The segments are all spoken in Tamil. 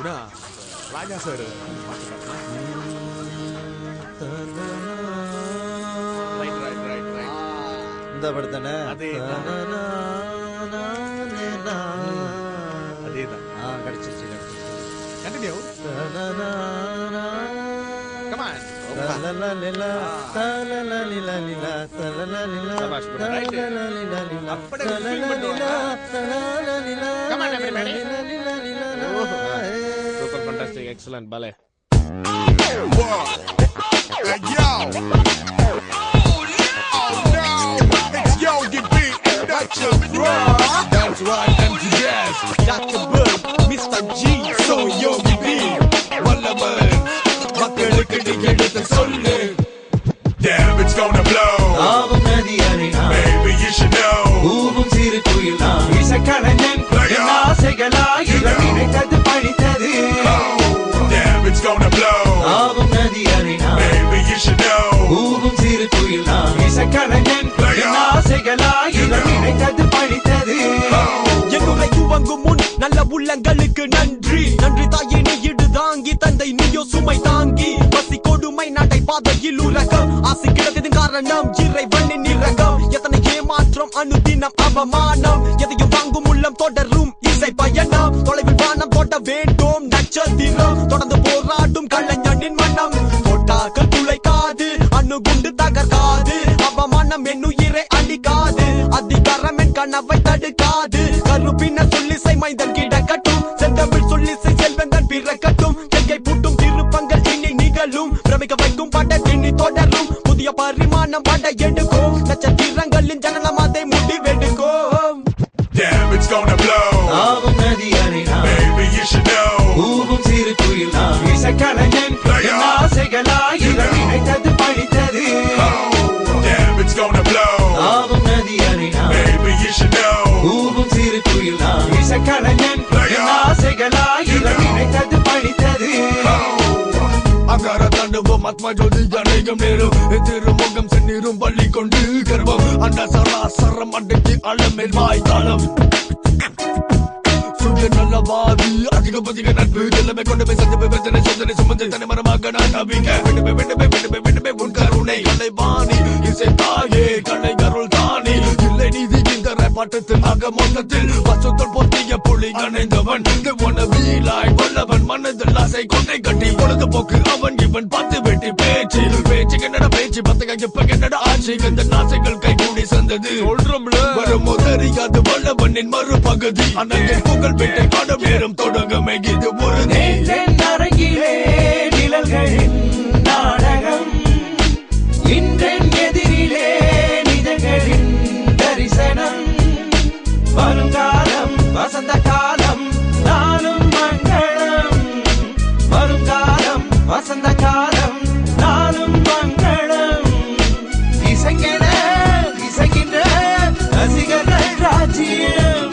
கூட Raja sir right right right right இந்த படத்தானே அதேதான். அதேதான் ஆ கிடைச்சிருச்சு கிடைச்சிருச்சு கண்டினியூ கமான் சபாஷ் bro. Right. அப்படியே feel பண்ணுவாங்க. Come on, everybody. Super fantastic excellent பலே Hey, yo. Oh, no. It's Yogi B and that's your bro. That's right, empty gas. Dr. Bird, Mr. G, so Yogi B. வல்லவன் மக்களுக்கு நீ எடுத்து சொல்லு Damn, it's gonna blow. ஆவும் நதி அறினா Baby, you should know. பூவும் சிறு குயில் நான் இசைக்கலைஞன் என் ஆசைகளாயிரம் நினைத்தது பழித்தது Damn, it's gonna blow. ஆவும் நதி அறினா Baby, you should know. பூவும் சிறு குயில் நான் இசைக்கலைஞன் என் ஆசைகளாயிரம் நினைத்தது பழித்தது எங்குரை துவங்கும் முன் நல்ல உள்ளங்களுக்கு நன்றி நன்றி தாயே நீ இடு தாங்கி தந்தை நீயோ சுமை தாங்கி பசி கொடுமை நடை பாதையில் உலகம் ஆசை கிடந்ததின் காரணம் இறைவனின் இரகம் எத்தனை ஏமாற்றம் அனுதினம் அவமானம் எதையும் வாங்கும் உள்ளம் தொடரும் இசை பயணம் தொலைவில் வானம் தொட வேண்டும் நட்சத்திரம் தொடர்ந்து போராடும் கலைஞனின் மனம் தொட்டாக்கள் துளைக்காது அணுகுண்டு தகர்க்காது அவமானம் என் உயிரை அழிக்காது அதிகாரம் என் கனவை தடுக்காது கருப்பின சொல்லிசை மைந்தன் கிடக்கட்டும் செந்தமிழ் சொல்லிசை செல்வந்தன் பிறக்கட்டும் கையை பூட்டும் திருப்பங்கள் இனி நிகழும் பிரமிக்க வைக்கும் பட இனி தொடரும் புதிய பரிமாணம் பட எடுக்கும் நட்சத்திரங்களின் ஜனனம் அதை முடிவெடுக்கும் Damn, it's gonna blow. ஆவும் நதி அறினா Baby, you should know. பூவும் சிறு குயில் நான் இசைக்கலைஞன் என் ஆசைகளாயிரம் நினைத்தது பழித்தது Damn, it's gonna blow. ஆவும் நதி அறினா Baby, you should know. பூவும் சிறு குயில் நான் இசைக்கலைஞன் என் ஆசைகளாயிரம் நினைத்தது பழித்தது அகார தண்டுவோம் ஆத்மா ஜோதி அநேகம் நேரும் திருமுகம் செந்நீரும் பள்ளி கொண்டு கர்வம் அந்த சராசரம் அடக்கி அளமேல் வாய் தாளம் சுய நல்லவாதி அதிக பதிக நட்பு எல்லாமே கொண்டு போய் சந்திப்பு பிரச்சனை சோதனை சுமந்து தனி மரமாக நான் நம்பிக்க விடுமே விடுமே விடுமே விடுமே உன் கருணை கலைவாணி இசை தாயே கலை கருள் தானி இல்லை நீதி இந்த பாட்டத்தில் ஆக மொத்தத்தில் பசுத்தல் பொத்திய புலி அணைந்தவன் வீலாய் வல்லவன் மனதில் ஆசை கொண்டை கட்டி பொழுதுபோக்கு அவன் இவன் பார்த்து வெட்டி பேச்சு பேச்சு என்னடா பேச்சு பத்தக இப்ப என்னடா ஆட்சி இந்த நாசைகள் கை கூடி சந்தது சொல்றோம்ல வரும் தெரியாது வல்லவனின் மறுபகுதி அண்ணன் புகழ் பெற்றை காண நேரம் தொடங்குமே இது ஒரு நீ என் அரங்கிலே நிழல்களின் நாடகம் இன்றென் எதிரிலே நிஜங்களின் தரிசனம் வருங்காலம் வசந்த காலம் நாளும் மங்களம் வருங்காலம் வசந்த காலம் நாளும் மங்களம் இசைக்கென இசைக்கின்ற ரசிகர்கள் ராஜ்யம்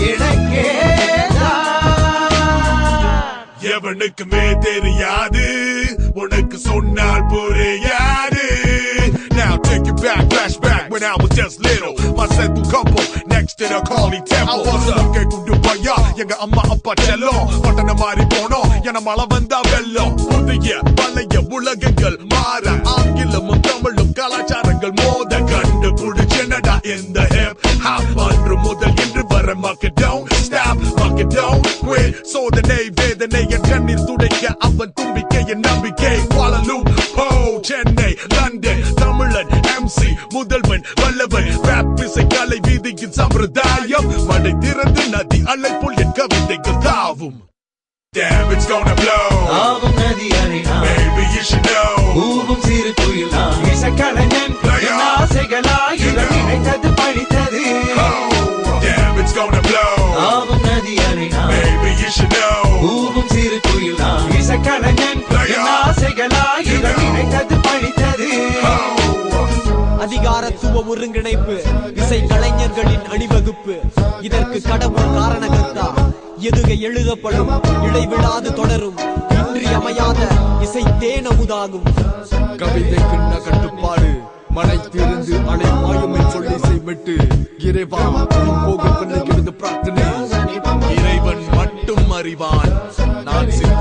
எனக்கே எவனுக்குமே தெரியாது உனக்கு சொன்னால் புரியாது Now take it back, flashback when I was just little. My central couple next to the Carly Temple. அங்கே குண்டு பையா எங்க அம்மா அப்பா செல்லம் பட்டணம் மாறி போனோம் என மழை வந்தா வெள்ளம் புதிய பழைய உலகங்கள் மாற ஆங்கிலமும் தமிழும் கலாச்சாரங்கள் மோத கண்டு புடிச்சனடா இந்த ஹிப் ஹாப் அன்று முதல் இன்று வர மக்கள் don't stop மக்கள் don't quit சோதனை வேதனை என் கண்ணீர் துடைக்க அவன் தும்பிக்கை என் நம்பிக்கை வாழலும் ஹோ சென்னை லண்டன் தமிழன் எம்சி முதல்வன் வல்லவன் ரேப் இசை கலை வீதியின் சம்பிரதாயம் மடை திறந்து நதி அலை போல் என் கவிதைகள் தாவும் Damn, it's gonna blow. ஆவும் நதி அறினா Baby, you should know. பூவும் சிறு குயில் நான் இசைக்கலைஞன் என் ஆசைகளாயிரம் நினைத்தது பழித்தது Damn, it's gonna blow. ஆவும் நதி அறினா Baby, you should know. பூவும் சிறு குயில் நான் இசைக்கலைஞன் என் ஆசைகளாயிரம் நினைத்தது பழித்தது அதிகாரத்துவ ஒருங்கிணைப்பு இசை கலைஞர்களின் அணிவகுப்பு இதற்கு கடவுள் காரணகர்த்தா எதுகை எழுதப்படும் இடைவிடாது தொடரும் இன்றியமையாத இசை தேனமுதாகும் கவிதைக்கு கட்டுப்பாடு மழை திருந்து அலை பாயும் என் சொல்லி செய்விட்டு இறைவா போக பிள்ளை எழுந்து பிரார்த்தனை இறைவன் மட்டும் அறிவான் நான் சில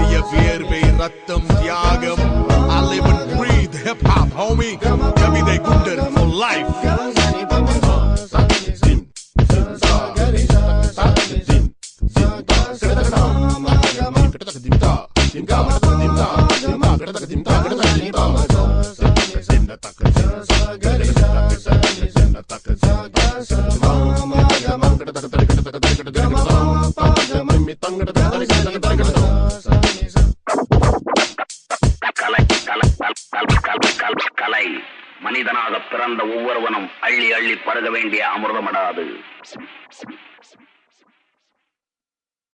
Ratam Tyagam. I live and breathe hip hop, homie. Kavi de Gundar for life. கலை கலை கல்- கல்- கல்- கல்- கலை மனிதனாக பிறந்த ஒவ்வொருவனும் அள்ளி அள்ளி பருக வேண்டிய அமிர்தமடாது